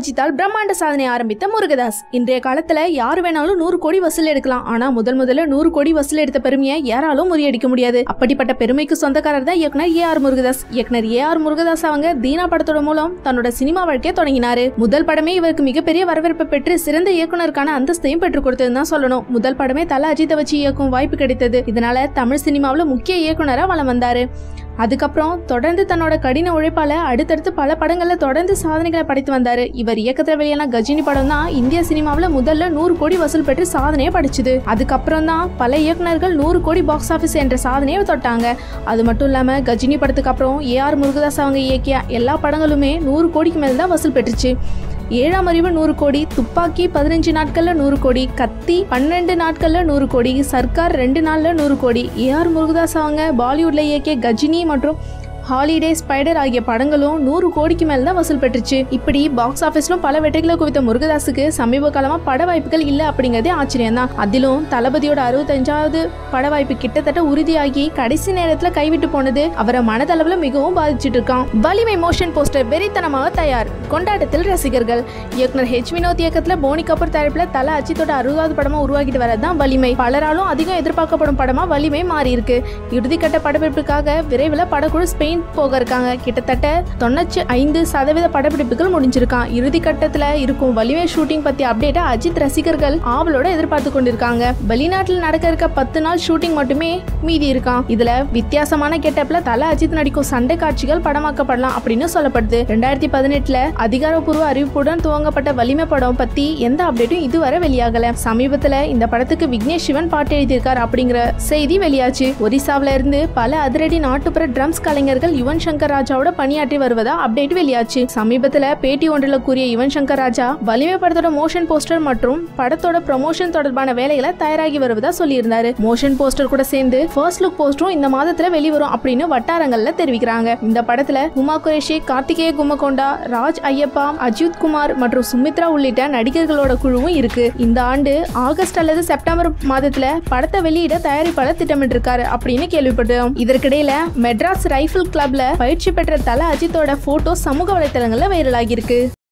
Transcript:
அஜித்தால் பிரம்மாண்ட சாதனை ஆரம்பித்த முருகதாஸ் இன்றைய காலத்துல யாரு வேணாலும் நூறு கோடி வசூல் எடுக்கலாம் ஆனா முதல் முதல்ல நூறு கோடி வசூல் எடுத்த பெருமையை யாராலும் முறியடிக்க முடியாது அப்படிப்பட்ட பெருமைக்கு சொந்தக்காரர் தான் இயக்குனர் ஏ ஆர் முருகதாஸ் இயக்குனர் ஏ ஆர் முருகதாஸ் அவங்க தீனா படத்தோட மூலம் தன்னோட சினிமா வாழ்க்கையை தொடங்கினாரு முதல் படமே இவருக்கு மிகப்பெரிய வரவேற்பை பெற்று சிறந்த இயக்குனருக்கான அந்தஸ்தையும் பெற்றுக் கொடுத்ததுன்னு தான் சொல்லணும் முதல் படமே தல அஜித்தை வச்சு இயக்கும் வாய்ப்பு கிடைத்தது இதனால தமிழ் சினிமாவில் முக்கிய இயக்குனரா வலம் வந்தாரு அதுக்கப்புறம் தொடர்ந்து தன்னோட கடின உழைப்பால அடுத்தடுத்து பல படங்கள்ல தொடர்ந்து சாதனைகளை படைத்து வந்தாரு இவர் இயக்கத்தில் வெளியான கஜினி படம் தான் இந்திய சினிமாவில் முதல்ல நூறு கோடி வசூல் பெற்று சாதனையை படிச்சுது அதுக்கப்புறம் தான் பல இயக்குனர்கள் நூறு கோடி பாக்ஸ் ஆஃபீஸ் என்ற சாதனையை தொட்டாங்க அது மட்டும் இல்லாம கஜினி படத்துக்கு அப்புறம் ஏ ஆர் முருகதாஸ் அவங்க இயக்கிய எல்லா படங்களுமே நூறு கோடிக்கு மேல் தான் வசூல் பெற்றுச்சு ஏழாம் அறிவு நூறு கோடி துப்பாக்கி பதினஞ்சு நாட்கள்ல நூறு கோடி கத்தி பன்னெண்டு நாட்கள்ல நூறு கோடி சர்க்கார் ரெண்டு நாள்ல நூறு கோடி ஏஆர் முருகதாஸ் அவங்க பாலிவுட்ல இயக்கிய கஜினி மற்றும் ஹாலிடே ஸ்பைடர் ஆகிய படங்களும் நூறு கோடிக்கு மேல தான் வசூல் பெற்றுச்சு இப்படி பாக்ஸ் ஆஃபீஸ்லும் பல வெற்றிகளை குவித்த முருகதாஸுக்கு சமீப காலமா பட வாய்ப்புகள் இல்ல அப்படிங்கறதே ஆச்சரியம் தான் அதிலும் தளபதியோட அறுபத்தஞ்சாவது பட வாய்ப்பு கிட்டத்தட்ட உறுதியாகி கடைசி நேரத்துல கைவிட்டு போனது அவரை மனதளவுல மிகவும் பாதிச்சிட்டு இருக்கான் வலிமை மோஷன் போஸ்டர் வெறித்தனமாக தயார் கொண்டாட்டத்தில் ரசிகர்கள் இயக்குனர் ஹெச் வினோத் இயக்கத்துல போனி கபூர் தயாரிப்புல தல அஜித்தோட அறுபதாவது படமா உருவாக்கிட்டு வரதான் வலிமை பலராலும் அதிகம் எதிர்பார்க்கப்படும் படமா வலிமை மாறி இருக்கு இறுதிக்கட்ட படப்பிடிப்புக்காக விரைவில் படக்குழு ஸ்பெயின் போக இருக்காங்க கிட்டத்தட்ட தொண்ணூற்றி ஐந்து சதவீத படப்பிடிப்புகள் முடிஞ்சிருக்கான் இறுதி கட்டத்துல இருக்கும் வலிமை ஷூட்டிங் பத்தி அப்டேட்டை அஜித் ரசிகர்கள் ஆவலோட எதிர்பார்த்து கொண்டிருக்காங்க வெளிநாட்டில் நடக்க இருக்க பத்து நாள் ஷூட்டிங் மட்டுமே மீதி இருக்கான் இதுல வித்தியாசமான கெட்டப்ல தல அஜித் நடிக்கும் சண்டை காட்சிகள் படமாக்கப்படலாம் அப்படின்னு சொல்லப்படுது ரெண்டாயிரத்தி பதினெட்டுல அதிகாரப்பூர்வ அறிவிப்புடன் துவங்கப்பட்ட வலிமை படம் பத்தி எந்த அப்டேட்டும் இதுவரை வெளியாகல சமீபத்துல இந்த படத்துக்கு விக்னேஷ் சிவன் பாட்டு எழுதியிருக்கார் அப்படிங்கிற செய்தி வெளியாச்சு ஒரிசாவில இருந்து பல அதிரடி நாட்டுப்புற ட்ரம்ஸ் கலைஞர்கள் யுவன் சங்கர் ராஜாவோட பணியாற்றி வருவதா அப்டேட் வெளியாச்சு சமீபத்துல பேட்டி ஒன்றில் கூறிய யுவன் சங்கர் ராஜா வலிமை படத்தோட மோஷன் போஸ்டர் மற்றும் படத்தோட ப்ரமோஷன் தொடர்பான வேலைகளை தயாராகி வருவதா சொல்லியிருந்தாரு மோஷன் போஸ்டர் கூட சேர்ந்து ஃபர்ஸ்ட் லுக் போஸ்டரும் இந்த மாதத்துல வெளிவரும் அப்படின்னு வட்டாரங்கள்ல தெரிவிக்கிறாங்க இந்த படத்துல உமா குரேஷி கார்த்திகேய கும்மகொண்டா ராஜ் ஐயப்பா அஜித் குமார் மற்றும் சுமித்ரா உள்ளிட்ட நடிகர்களோட குழுவும் இருக்கு இந்த ஆண்டு ஆகஸ்ட் அல்லது செப்டம்பர் மாதத்துல படத்தை வெளியிட தயாரிப்பாளர் திட்டமிட்டிருக்காரு அப்படின்னு கேள்விப்பட்டோம் இதற்கிடையில மெட்ராஸ் ரைஃபிள் கிளப்ல பயிற்சி பெற்ற தல அஜித்தோட போட்டோ சமூக வலைத்தளங்கள்ல வைரல் ஆகியிருக்கு